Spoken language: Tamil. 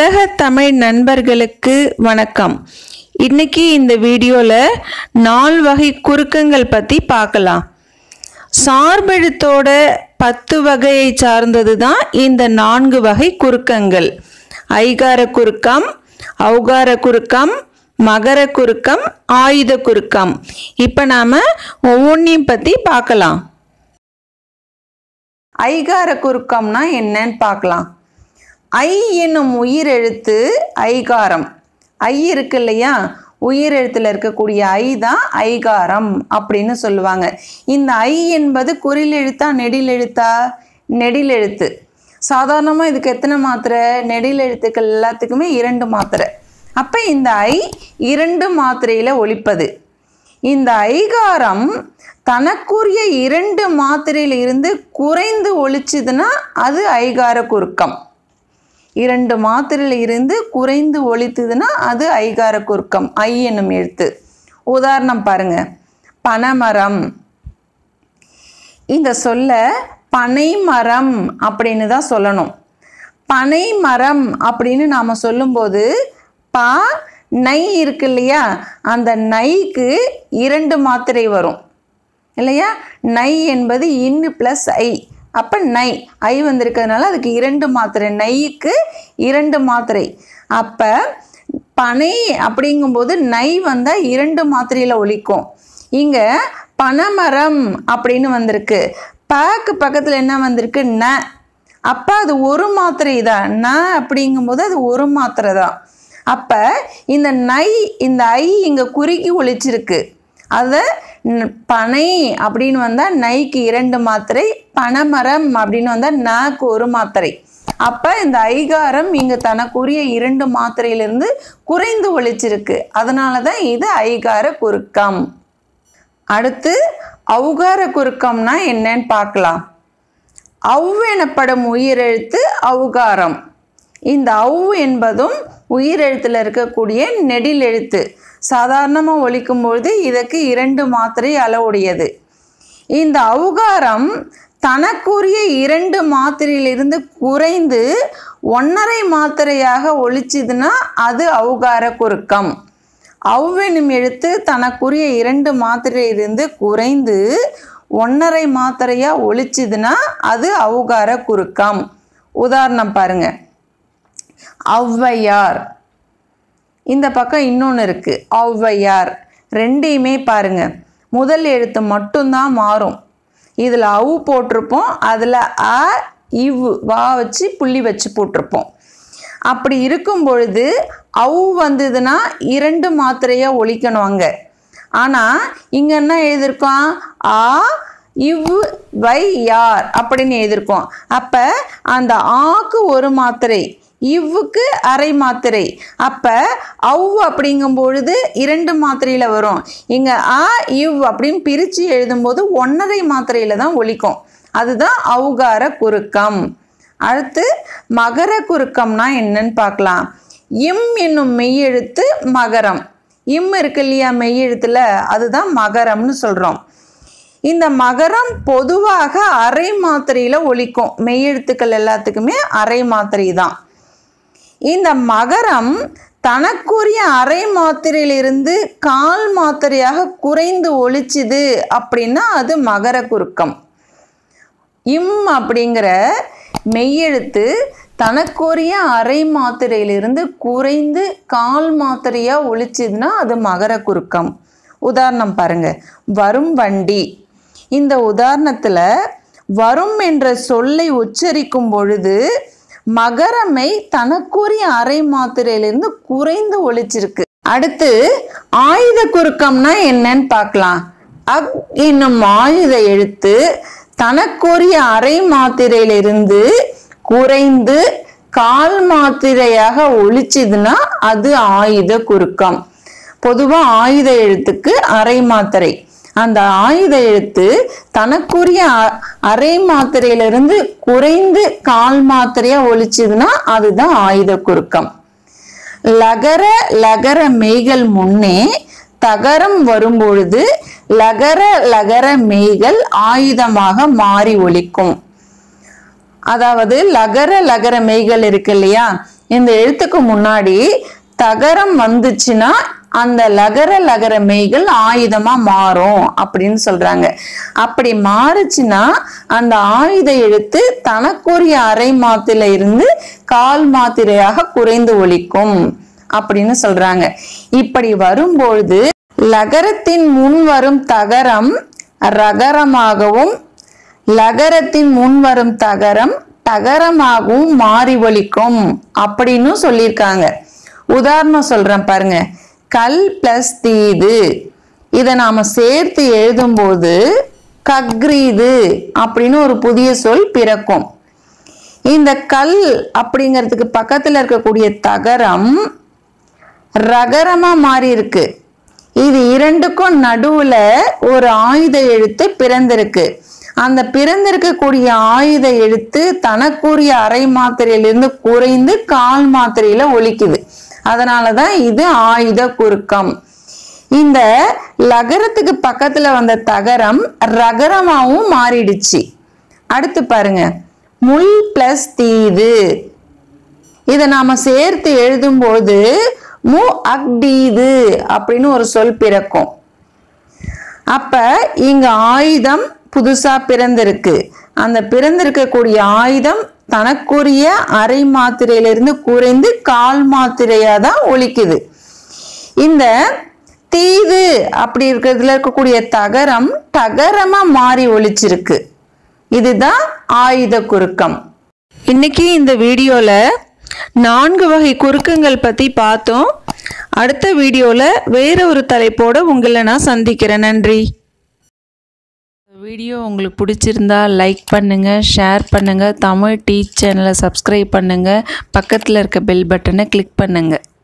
உலக தமிழ் நண்பர்களுக்கு வணக்கம் இன்னைக்கு இந்த வீடியோவில் நால் வகை குறுக்கங்கள் பற்றி பார்க்கலாம் சார்பெழுத்தோட பத்து வகையை சார்ந்தது தான் இந்த நான்கு வகை குறுக்கங்கள் ஐகார குறுக்கம் ஔகார குறுக்கம் மகர குறுக்கம் ஆயுத குறுக்கம் இப்போ நாம் ஒவ்வொன்றையும் பற்றி பார்க்கலாம் ஐகார குறுக்கம்னா என்னன்னு பார்க்கலாம் ஐ என்னும் உயிரெழுத்து ஐகாரம் ஐ இருக்கு இல்லையா உயிரெழுத்தில் இருக்கக்கூடிய ஐ தான் ஐகாரம் அப்படின்னு சொல்லுவாங்க இந்த ஐ என்பது குறில் எழுத்தா நெடில் எழுத்தா நெடில் எழுத்து சாதாரணமாக இதுக்கு எத்தனை மாத்திரை நெடில் எழுத்துக்கள் எல்லாத்துக்குமே இரண்டு மாத்திரை அப்போ இந்த ஐ இரண்டு மாத்திரையில் ஒழிப்பது இந்த ஐகாரம் தனக்குரிய இரண்டு மாத்திரையில் இருந்து குறைந்து ஒழிச்சுதுன்னா அது ஐகார குறுக்கம் இரண்டு மாத்திரையில் இருந்து குறைந்து ஒழித்துதுன்னா அது ஐகார குறுக்கம் ஐ என்னும் எழுத்து உதாரணம் பாருங்க பனைமரம் இந்த சொல்ல பனைமரம் அப்படின்னு தான் சொல்லணும் பனைமரம் அப்படின்னு நாம் சொல்லும்போது பா நை இருக்கு இல்லையா அந்த நைக்கு இரண்டு மாத்திரை வரும் இல்லையா நை என்பது இன்னு ப்ளஸ் ஐ அப்போ நை ஐ வந்திருக்கிறதுனால அதுக்கு இரண்டு மாத்திரை நைக்கு இரண்டு மாத்திரை அப்போ பனை அப்படிங்கும்போது நை வந்தால் இரண்டு மாத்திரையில் ஒழிக்கும் இங்கே பனைமரம் அப்படின்னு வந்திருக்கு பாக்கு பக்கத்தில் என்ன வந்திருக்கு ந அப்போ அது ஒரு மாத்திரை தான் ந அப்படிங்கும்போது அது ஒரு மாத்திரை தான் அப்போ இந்த நை இந்த ஐ இங்கே குறுக்கி ஒழிச்சிருக்கு அதை பனை அப்படின்னு வந்தால் நைக்கு இரண்டு மாத்திரை பனைமரம் அப்படின்னு வந்தால் நாக்கு ஒரு மாத்திரை அப்போ இந்த ஐகாரம் இங்கே தனக்குரிய இரண்டு மாத்திரையிலிருந்து குறைந்து ஒழிச்சிருக்கு அதனால தான் இது ஐகார குறுக்கம் அடுத்து ஔகார குறுக்கம்னா என்னன்னு பார்க்கலாம் ஔ எனப்படும் உயிரெழுத்து ஔகாரம் இந்த ஔ என்பதும் உயிரெழுத்தில் இருக்கக்கூடிய நெடில் எழுத்து சாதாரணமாக ஒழிக்கும் பொழுது இதற்கு இரண்டு மாத்திரை அளவுடையது இந்த ஔகாரம் தனக்குரிய இரண்டு மாத்திரையிலிருந்து குறைந்து ஒன்றரை மாத்திரையாக ஒழிச்சுதுன்னா அது ஔகார குறுக்கம் ஔவெனும் எழுத்து தனக்குரிய இரண்டு மாத்திரையிலிருந்து குறைந்து ஒன்றரை மாத்திரையாக ஒழிச்சுதுன்னா அது ஔகார குறுக்கம் உதாரணம் பாருங்க ஔவையார் இந்த பக்கம் இன்னொன்று இருக்குது ஔவையார் ரெண்டையுமே பாருங்க முதல் எழுத்து மட்டும்தான் மாறும் இதில் அவு போட்டிருப்போம் அதில் அ இவ் வா வச்சு புள்ளி வச்சு போட்டிருப்போம் அப்படி இருக்கும் பொழுது அவு வந்ததுன்னா இரண்டு மாத்திரையாக ஒழிக்கணும் அங்கே ஆனால் இங்கே என்ன எழுதியிருக்கோம் ஆ இவ் வை யார் அப்படின்னு எழுதியிருக்கோம் அப்போ அந்த ஆக்கு ஒரு மாத்திரை இவ்வுக்கு அரை மாத்திரை அப்போ அவ் அப்படிங்கும் பொழுது இரண்டு மாத்திரையில் வரும் இங்கே ஆ இவ் அப்படின்னு பிரித்து எழுதும்போது ஒன்றரை மாத்திரையில் தான் ஒழிக்கும் அதுதான் ஔகார குறுக்கம் அடுத்து மகர குறுக்கம்னா என்னன்னு பார்க்கலாம் இம் என்னும் மெய்யெழுத்து மகரம் இம் இருக்கு இல்லையா மெய்யெழுத்தில் அதுதான் மகரம்னு சொல்கிறோம் இந்த மகரம் பொதுவாக அரை மாத்திரையில் ஒழிக்கும் மெய்யெழுத்துக்கள் எல்லாத்துக்குமே அரை மாத்திரை தான் இந்த மகரம் தனக்குரிய அரை மாத்திரையிலிருந்து கால் மாத்திரையாக குறைந்து ஒழிச்சுது அப்படின்னா அது மகர குறுக்கம் இம் அப்படிங்கிற மெய்யெழுத்து தனக்குரிய அரை மாத்திரையிலிருந்து குறைந்து கால் மாத்திரையாக ஒழிச்சுதுன்னா அது மகர குறுக்கம் உதாரணம் பாருங்க வரும் வண்டி இந்த உதாரணத்தில் வரும் என்ற சொல்லை உச்சரிக்கும் பொழுது மகரமை தனக்குரிய அரை மாத்திரையிலிருந்து குறைந்து ஒழிச்சிருக்கு அடுத்து ஆயுத குறுக்கம்னா என்னன்னு பார்க்கலாம் அக் என்னும் ஆயுத எழுத்து தனக்குரிய அரை மாத்திரையிலிருந்து குறைந்து கால் மாத்திரையாக ஒழிச்சுதுன்னா அது ஆயுத குறுக்கம் பொதுவாக ஆயுத எழுத்துக்கு அரை மாத்திரை அந்த ஆயுத எழுத்து தனக்குரிய அரை மாத்திரையிலிருந்து குறைந்து கால் மாத்திரையா ஒழிச்சுதுன்னா அதுதான் ஆயுத குறுக்கம் லகர லகர மெய்கள் முன்னே தகரம் வரும்பொழுது லகர லகர மெய்கள் ஆயுதமாக மாறி ஒலிக்கும் அதாவது லகர லகர மெய்கள் இருக்கு இல்லையா இந்த எழுத்துக்கு முன்னாடி தகரம் வந்துச்சுன்னா அந்த லகர லகர மெய்கள் ஆயுதமா மாறும் அப்படின்னு சொல்றாங்க அப்படி மாறுச்சுன்னா அந்த ஆயுத எழுத்து தனக்குரிய அரை மாத்திரை இருந்து கால் மாத்திரையாக குறைந்து ஒலிக்கும் அப்படின்னு சொல்றாங்க இப்படி வரும்பொழுது லகரத்தின் முன் வரும் தகரம் ரகரமாகவும் லகரத்தின் முன் வரும் தகரம் தகரமாகவும் மாறி ஒலிக்கும் அப்படின்னு சொல்லியிருக்காங்க உதாரணம் சொல்றேன் பாருங்க கல் பிளஸ் தீது இதை நாம சேர்த்து எழுதும்போது கக்ரீது அப்படின்னு ஒரு புதிய சொல் பிறக்கும் இந்த கல் அப்படிங்கிறதுக்கு பக்கத்துல இருக்கக்கூடிய தகரம் ரகரமா மாறி இருக்கு இது இரண்டுக்கும் நடுவுல ஒரு ஆயுத எழுத்து பிறந்திருக்கு அந்த பிறந்திருக்கக்கூடிய ஆயுத எழுத்து தனக்குரிய அரை மாத்திரையிலிருந்து குறைந்து கால் மாத்திரையில ஒலிக்குது அதனாலதான் இது ஆயுத குறுக்கம் இந்த லகரத்துக்கு பக்கத்துல வந்த தகரம் ரகரமாவும் மாறிடுச்சு அடுத்து பாருங்க முள் பிளஸ் தீது இதை நாம சேர்த்து எழுதும்போது மு அக்டீது அப்படின்னு ஒரு சொல் பிறக்கும் அப்ப இங்க ஆயுதம் புதுசா பிறந்திருக்கு அந்த பிறந்திருக்கக்கூடிய ஆயுதம் தனக்குரிய அரை மாத்திரையிலிருந்து குறைந்து கால் மாத்திரையா தான் ஒலிக்குது இந்த தீது அப்படி இருக்கிறதுல இருக்கக்கூடிய தகரம் தகரமா மாறி ஒலிச்சிருக்கு இதுதான் ஆயுத குறுக்கம் இன்னைக்கு இந்த வீடியோல நான்கு வகை குறுக்கங்கள் பத்தி பார்த்தோம் அடுத்த வீடியோல வேற ஒரு தலைப்போட உங்களை நான் சந்திக்கிறேன் நன்றி வீடியோ உங்களுக்கு பிடிச்சிருந்தா லைக் பண்ணுங்கள் ஷேர் பண்ணுங்கள் தமிழ் டீச் சேனலை சப்ஸ்கிரைப் பண்ணுங்கள் பக்கத்தில் இருக்க பெல் பட்டனை கிளிக் பண்ணுங்கள்